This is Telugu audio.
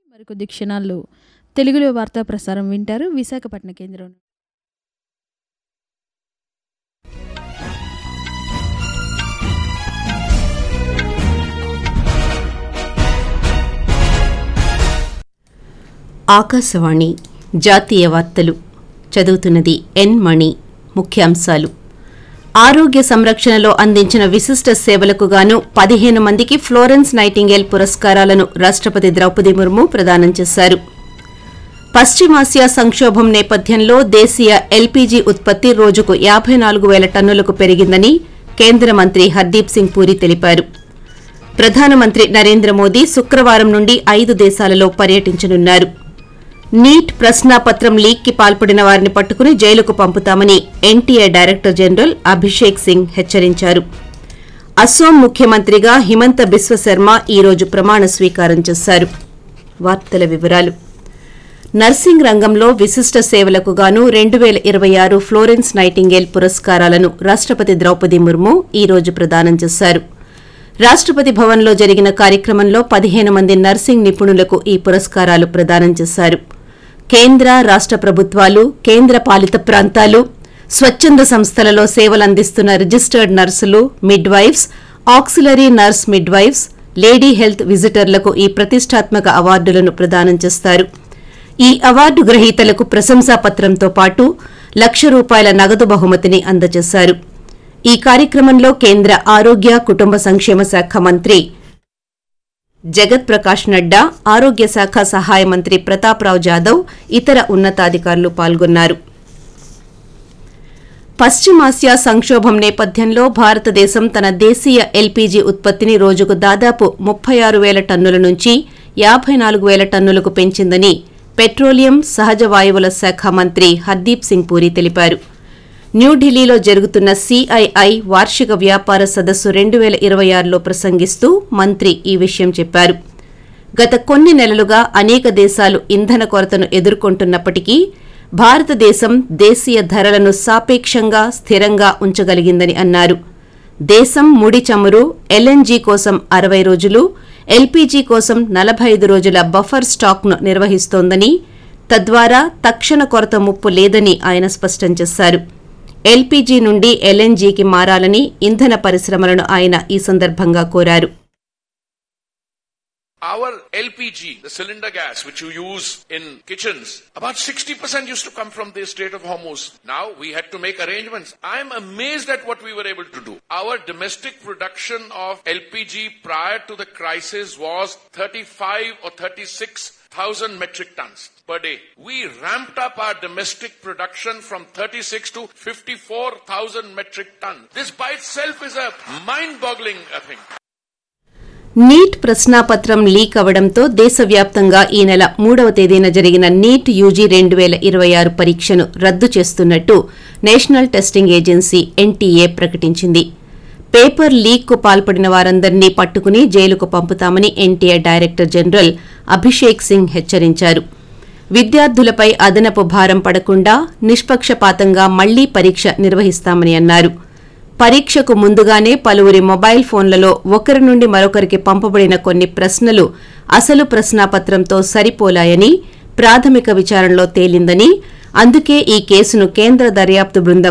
మరికొద్ది క్షణాల్లో తెలుగులో వార్తా ప్రసారం వింటారు విశాఖపట్నం కేంద్రం ఆకాశవాణి జాతీయ వార్తలు చదువుతున్నది ఎన్ మణి ముఖ్యాంశాలు ఆరోగ్య సంరక్షణలో అందించిన విశిష్ట సేవలకు గాను పదిహేను మందికి ఫ్లోరెన్స్ నైటింగేల్ పురస్కారాలను రాష్ట్రపతి ద్రౌపది ముర్ము ప్రదానం చేశారు పశ్చిమాసియా సంక్షోభం నేపథ్యంలో దేశీయ ఎల్పీజీ ఉత్పత్తి రోజుకు యాబై నాలుగు వేల టన్నులకు పెరిగిందని కేంద్ర మంత్రి హర్దీప్ సింగ్ పూరి తెలిపారు ప్రధానమంత్రి నరేంద్ర మోదీ శుక్రవారం నుండి ఐదు దేశాలలో పర్యటించనున్నారు నీట్ ప్రశ్నాపత్రం లీక్కి పాల్పడిన వారిని పట్టుకుని జైలుకు పంపుతామని NTA director general Abhishek Singh హెచ్చరించారు అస్సోం ముఖ్యమంత్రిగా హిమంత బిశ్వశర్మ ఈ రోజు ప్రమాణ స్వీకారం చేశారు వార్తల వివరాలు నర్సింగ్ రంగంలో విశిష్ట సేవలకు గాను రెండు వేల ఇరవై ఆరు ఫ్లోరెన్స్ నైటింగేల్ పురస్కారాలను రాష్ట్రపతి ద్రౌపది ముర్ము ఈ రోజు ప్రదానం చేశారు రాష్ట్రపతి భవన్లో జరిగిన కార్యక్రమంలో పదిహేను మంది నర్సింగ్ నిపుణులకు ఈ పురస్కారాలు ప్రదానం చేశారు కేంద్ర రాష్ట్ర ప్రభుత్వాలు కేంద్ర పాలిత ప్రాంతాలు స్వచ్ఛంద సంస్థలలో సేవలందిస్తున్న రిజిస్టర్డ్ నర్సులు midwives auxiliary nurse midwives lady health విజిటర్లకు ఈ ప్రతిష్టాత్మక అవార్డులను ప్రదానం చేస్తారు ఈ అవార్డు గ్రహీతలకు ప్రశంసాపత్రంతో పాటు లక్ష రూపాయల నగదు బహుమతిని అందజేశారు ఈ కార్యక్రమంలో కేంద్ర ఆరోగ్య కుటుంబ సంక్షేమ శాఖ మంత్రి జగత్ ప్రకాష్ నడ్డా ఆరోగ్య శాఖ సహాయ మంత్రి ప్రతాప్రావు జాదవ్ ఇతర ఉన్నతాధికారులు పాల్గొన్నారు పశ్చిమాసియా సంక్షోభం నేపథ్యంలో భారతదేశం తన దేశీయ ఎల్పీజీ ఉత్పత్తిని రోజుకు దాదాపు ముప్పై ఆరు వేల టన్నుల నుంచి యాబై నాలుగు వేల టన్నులకు పెంచిందని పెట్రోలియం సహజ వాయువుల శాఖ మంత్రి హర్దీప్ సింగ్ పూరి తెలిపారు న్యూఢిల్లీలో జరుగుతున్న సిఐఐ వార్షిక వ్యాపార సదస్సు రెండు వేల ఇరవై ఆరులో ప్రసంగిస్తూ మంత్రి ఈ విషయం చెప్పారు గత కొన్ని నెలలుగా అనేక దేశాలు ఇంధన కొరతను ఎదుర్కొంటున్నప్పటికీ భారతదేశం దేశీయ ధరలను సాపేక్షంగా స్థిరంగా ఉంచగలిగిందని అన్నారు దేశం ముడి చమురు ఎల్ఎన్జీ కోసం అరవై రోజులు ఎల్పీజీ కోసం నలభై ఐదు రోజుల బఫర్ స్టాక్ను నిర్వహిస్తోందని తద్వారా తక్షణ కొరత ముప్పు లేదని ఆయన స్పష్టం చేశారు ఎల్పీజీ నుండి ఎల్ఎన్జీకి మారాలని ఇంధన పరిశ్రమలను ఆయన ఈ సందర్భంగా కోరారు Our LPG, the cylinder gas which you use in kitchens, about 60% used to come from the Strait of Hormuz. Now we had to make arrangements. I'm amazed at what we were able to do. Our domestic production of LPG prior to the crisis was 35 or 36,000 metric tons per day. We ramped up our domestic production from 36 to 54,000 metric tons. This by itself is a mind-boggling uh, thing. NEET ప్రశ్నాపత్రం లీక్ అవడంతో దేశవ్యాప్తంగా ఈ నెల మూడవ తేదీన జరిగిన నీట్ యూజీ రెండు వేల ఇరవై ఆరు పరీక్షను రద్దు చేస్తున్నట్టు నేషనల్ టెస్టింగ్ ఏజెన్సీ ఎన్టీఏ ప్రకటించింది పేపర్ లీక్కు పాల్పడిన వారందరినీ పట్టుకుని జైలుకు పంపుతామని NTA director general Abhishek Singh హెచ్చరించారు విద్యార్థులపై అదనపు భారం పడకుండా నిష్పక్షపాతంగా మళ్లీ పరీక్ష నిర్వహిస్తామని అన్నారు పరీక్షకు ముందుగానే పలువురి మొబైల్ ఫోన్లలో ఒకరి నుండి మరొకరికి పంపబడిన కొన్ని ప్రశ్నలు అసలు ప్రశ్నాపత్రంతో సరిపోలాయని ప్రాథమిక విచారణలో తేలిందని అందుకే ఈ కేసును కేంద్ర దర్యాప్తు బృందం